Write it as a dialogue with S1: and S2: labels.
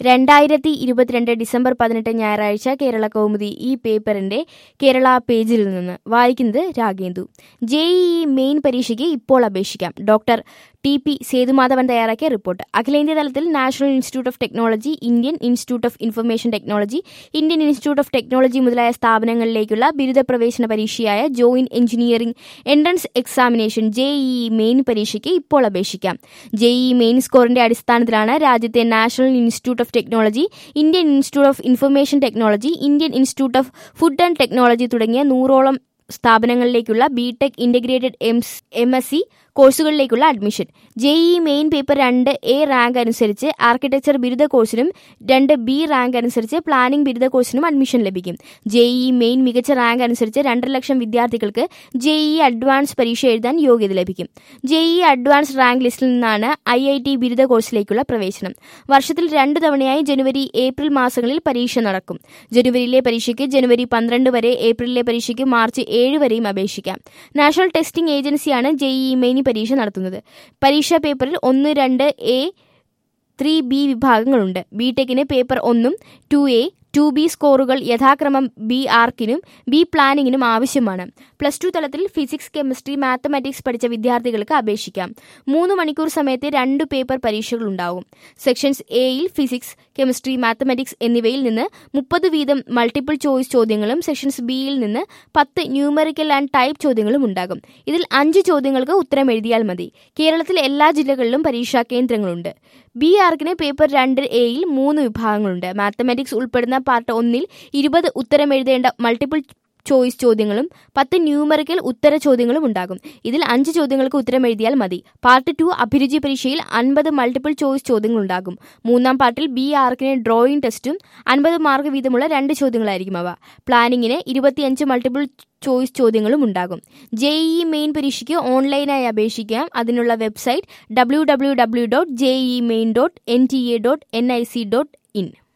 S1: രണ്ടായിരത്തി ഇരുപത്തിരണ്ട് ഡിസംബർ പതിനെട്ട് ഞായറാഴ്ച കേരള കൗമുദി ഈ പേപ്പറിന്റെ കേരള പേജിൽ നിന്ന് വായിക്കുന്നത് രാഗേന്ദു ജെഇഇ മെയിൻ പരീക്ഷയ്ക്ക് ഇപ്പോൾ അപേക്ഷിക്കാം ഡോക്ടർ ടി പി സേതുമാധവൻ തയ്യാറാക്കിയ റിപ്പോർട്ട് അഖിലേന്ത്യാ തലത്തിൽ National Institute of Technology Indian Institute of Information Technology Indian Institute of Technology മുതലായ സ്ഥാപനങ്ങളിലേക്കുള്ള ബിരുദ പ്രവേശന പരീക്ഷയായ Joint Engineering Entrance Examination JEE Main പരീക്ഷയ്ക്ക് ഇപ്പോൾ അപേക്ഷിക്കാം ജെഇഇ മെയിൻ സ്കോറിന്റെ അടിസ്ഥാനത്തിലാണ് രാജ്യത്തെ National Institute of Technology Indian Institute of Information Technology Indian Institute of Food and Technology തുടങ്ങിയ നൂറോളം സ്ഥാപനങ്ങളിലേക്കുള്ള BTech integrated M S C കോഴ്സുകളിലേക്കുള്ള അഡ്മിഷൻ ജെഇഇ മെയിൻ പേപ്പർ രണ്ട് എ റാങ്ക് അനുസരിച്ച് ആർക്കിടെക്ചർ ബിരുദ കോഴ്സിനും രണ്ട് ബി റാങ്ക് അനുസരിച്ച് പ്ലാനിംഗ് ബിരുദ കോഴ്സിനും അഡ്മിഷൻ ലഭിക്കും ജെഇഇ മെയിൻ മികച്ച റാങ്ക് അനുസരിച്ച് രണ്ടര ലക്ഷം വിദ്യാർത്ഥികൾക്ക് ജെഇഇ അഡ്വാൻസ് പരീക്ഷ എഴുതാൻ യോഗ്യത ലഭിക്കും ജെഇഇ അഡ്വാൻസ് റാങ്ക് ലിസ്റ്റിൽ നിന്നാണ് ഐ ഐ ടി ബിരുദ കോഴ്സിലേക്കുള്ള പ്രവേശനം വർഷത്തിൽ രണ്ട് തവണയായി ജനുവരി ഏപ്രിൽ മാസങ്ങളിൽ പരീക്ഷ നടക്കും ജനുവരിയിലെ പരീക്ഷയ്ക്ക് ജനുവരി പന്ത്രണ്ട് വരെ ഏപ്രിലിലെ പരീക്ഷയ്ക്ക് മാർച്ച് ഏഴ് വരെയും അപേക്ഷിക്കാം നാഷണൽ ടെസ്റ്റിംഗ് ഏജൻസിയാണ് ജെഇഇ മെയിൻ പരീക്ഷ നടത്തുന്നത് പരീക്ഷാ പേപ്പറിൽ ഒന്ന് രണ്ട് എ ത്രീ ബി വിഭാഗങ്ങളുണ്ട് ബിടെക്കിന് പേപ്പർ ഒന്നും ടു എ ടു ബി സ്കോറുകൾ യഥാക്രമം ബി ആർക്കിനും ബി പ്ലാനിങ്ങിനും ആവശ്യമാണ് പ്ലസ് ടു തലത്തിൽ ഫിസിക്സ് കെമിസ്ട്രി മാത്തമാറ്റിക്സ് പഠിച്ച വിദ്യാർത്ഥികൾക്ക് അപേക്ഷിക്കാം മൂന്ന് മണിക്കൂർ സമയത്ത് രണ്ട് പേപ്പർ പരീക്ഷകൾ ഉണ്ടാവും സെക്ഷൻസ് എയിൽ ഫിസിക്സ് കെമിസ്ട്രി മാത്തമാറ്റിക്സ് എന്നിവയിൽ നിന്ന് മുപ്പത് വീതം മൾട്ടിപ്പിൾ ചോയ്സ് ചോദ്യങ്ങളും സെക്ഷൻസ് ബിയിൽ നിന്ന് പത്ത് ന്യൂമറിക്കൽ ആൻഡ് ടൈപ്പ് ചോദ്യങ്ങളും ഉണ്ടാകും ഇതിൽ അഞ്ച് ചോദ്യങ്ങൾക്ക് ഉത്തരം എഴുതിയാൽ മതി കേരളത്തിൽ എല്ലാ ജില്ലകളിലും പരീക്ഷാ കേന്ദ്രങ്ങളുണ്ട് ബി ആർക്കിന് പേപ്പർ രണ്ട് എയിൽ മൂന്ന് വിഭാഗങ്ങളുണ്ട് മാത്തമാറ്റിക്സ് ഉൾപ്പെടുന്ന പാർട്ട് ഒന്നിൽ ഇരുപത് ഉത്തരം എഴുതേണ്ട മൾട്ടിപ്പിൾ ചോയ്സ് ചോദ്യങ്ങളും പത്ത് ന്യൂമറിക്കൽ ഉത്തര ചോദ്യങ്ങളും ഉണ്ടാകും ഇതിൽ അഞ്ച് ചോദ്യങ്ങൾക്ക് ഉത്തരം എഴുതിയാൽ മതി പാർട്ട് ടു അഭിരുചി പരീക്ഷയിൽ അൻപത് മൾട്ടിപ്പിൾ ചോയ്സ് ചോദ്യങ്ങൾ ഉണ്ടാകും മൂന്നാം പാർട്ടിൽ ബി ആർക്കിന് ഡ്രോയിങ് ടെസ്റ്റും അൻപത് മാർക്ക് വീതമുള്ള രണ്ട് ചോദ്യങ്ങളായിരിക്കും അവ പ്ലാനിങ്ങിന് ഇരുപത്തിയഞ്ച് മൾട്ടിപ്പിൾ ചോയ്സ് ചോദ്യങ്ങളും ഉണ്ടാകും ജെഇഇ മെയിൻ പരീക്ഷയ്ക്ക് ഓൺലൈനായി അപേക്ഷിക്കാം അതിനുള്ള website W W W dot JEE Main dot N T A dot N I C dot in